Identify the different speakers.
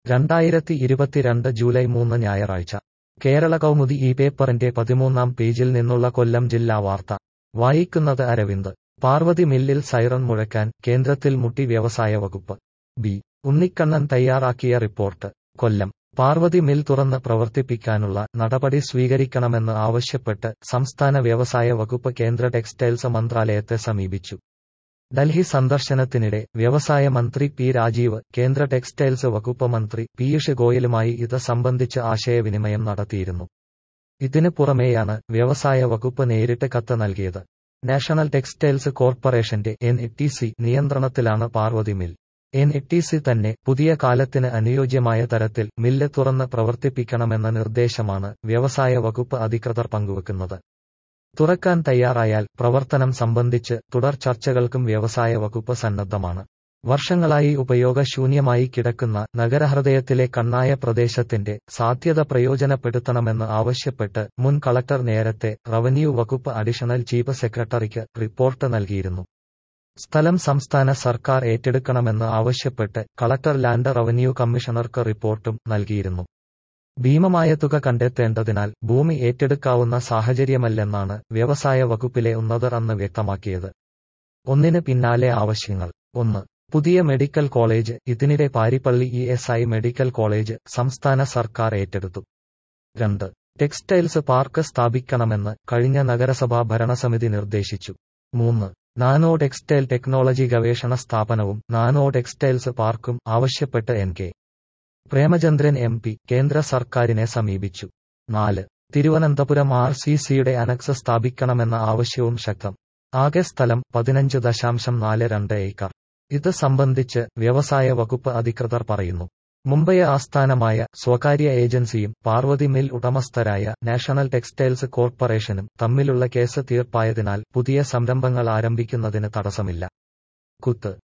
Speaker 1: രണ്ടായിരത്തി ഇരുപത്തിരണ്ട് ജൂലൈ മൂന്ന് ഞായറാഴ്ച കേരള കൗമുദി ഈ പേപ്പറിന്റെ പതിമൂന്നാം പേജിൽ നിന്നുള്ള കൊല്ലം ജില്ലാ വാർത്ത വായിക്കുന്നത് അരവിന്ദ് പാർവതി മില്ലിൽ സൈറൺ മുഴക്കാൻ കേന്ദ്രത്തിൽ മുട്ടി വ്യവസായ വകുപ്പ് ബി ഉണ്ണിക്കണ്ണൻ തയ്യാറാക്കിയ റിപ്പോർട്ട് കൊല്ലം പാർവതി മിൽ തുറന്ന് പ്രവർത്തിപ്പിക്കാനുള്ള നടപടി സ്വീകരിക്കണമെന്ന് ആവശ്യപ്പെട്ട് സംസ്ഥാന വ്യവസായ വകുപ്പ് കേന്ദ്ര ടെക്സ്റ്റൈൽസ് മന്ത്രാലയത്തെ സമീപിച്ചു ഡൽഹി സന്ദർശനത്തിനിടെ വ്യവസായ മന്ത്രി പി രാജീവ് കേന്ദ്ര ടെക്സ്റ്റൈൽസ് വകുപ്പ് മന്ത്രി പീയൂഷ് ഗോയലുമായി ഇത് സംബന്ധിച്ച് ആശയവിനിമയം നടത്തിയിരുന്നു ഇതിന് പുറമെയാണ് വ്യവസായ വകുപ്പ് നേരിട്ട് കത്ത് നൽകിയത് നാഷണൽ ടെക്സ്റ്റൈൽസ് കോർപ്പറേഷന്റെ എൻ നിയന്ത്രണത്തിലാണ് പാർവതി മിൽ എൻ തന്നെ പുതിയ കാലത്തിന് അനുയോജ്യമായ തരത്തിൽ മില്ല് തുറന്ന് പ്രവർത്തിപ്പിക്കണമെന്ന നിർദ്ദേശമാണ് വ്യവസായ വകുപ്പ് അധികൃതർ പങ്കുവെക്കുന്നത് തുറക്കാൻ തയ്യാറായാൽ പ്രവർത്തനം സംബന്ധിച്ച് തുടർ ചർച്ചകൾക്കും വ്യവസായ വകുപ്പ് സന്നദ്ധമാണ് വർഷങ്ങളായി ഉപയോഗശൂന്യമായി കിടക്കുന്ന നഗരഹൃദയത്തിലെ കണ്ണായ പ്രദേശത്തിന്റെ സാധ്യത പ്രയോജനപ്പെടുത്തണമെന്ന് ആവശ്യപ്പെട്ട് മുൻ കളക്ടർ നേരത്തെ റവന്യൂ വകുപ്പ് അഡീഷണൽ ചീഫ് സെക്രട്ടറിക്ക് റിപ്പോർട്ട് നൽകിയിരുന്നു സ്ഥലം സംസ്ഥാന സർക്കാർ ഏറ്റെടുക്കണമെന്ന് ആവശ്യപ്പെട്ട് കളക്ടർ ലാൻഡ് റവന്യൂ കമ്മീഷണർക്ക് റിപ്പോർട്ടും നൽകിയിരുന്നു ഭീമമായ തുക കണ്ടെത്തേണ്ടതിനാൽ ഭൂമി ഏറ്റെടുക്കാവുന്ന സാഹചര്യമല്ലെന്നാണ് വ്യവസായ വകുപ്പിലെ ഉന്നതർ അന്ന് വ്യക്തമാക്കിയത് ഒന്നിന് പിന്നാലെ ആവശ്യങ്ങൾ ഒന്ന് പുതിയ മെഡിക്കൽ കോളേജ് ഇതിനിടെ Parippally E S I medical college സംസ്ഥാന സർക്കാർ ഏറ്റെടുത്തു രണ്ട് ടെക്സ്റ്റൈൽസ് പാർക്ക് സ്ഥാപിക്കണമെന്ന് കഴിഞ്ഞ നഗരസഭാ ഭരണസമിതി നിർദ്ദേശിച്ചു മൂന്ന് നാനോ ടെക്സ്റ്റൈൽ ടെക്നോളജി ഗവേഷണ സ്ഥാപനവും നാനോ ടെക്സ്റ്റൈൽസ് പാർക്കും ആവശ്യപ്പെട്ട് N K Premachandran M P കേന്ദ്ര സർക്കാരിനെ സമീപിച്ചു നാല് തിരുവനന്തപുരം ആർ സി സിയുടെ അനക്സ് സ്ഥാപിക്കണമെന്ന ആവശ്യവും ശക്തം ആകെ സ്ഥലം പതിനഞ്ച് ദശാംശം നാല് രണ്ട് ഏക്കർ ഇത് സംബന്ധിച്ച് വ്യവസായ വകുപ്പ് അധികൃതർ പറയുന്നു മുംബൈ ആസ്ഥാനമായ സ്വകാര്യ ഏജൻസിയും പാർവതി മിൽ ഉടമസ്ഥരായ നാഷണൽ ടെക്സ്റ്റൈൽസ് കോർപ്പറേഷനും തമ്മിലുള്ള കേസ് തീർപ്പായതിനാൽ പുതിയ സംരംഭങ്ങൾ ആരംഭിക്കുന്നതിന് തടസ്സമില്ല കുത്ത്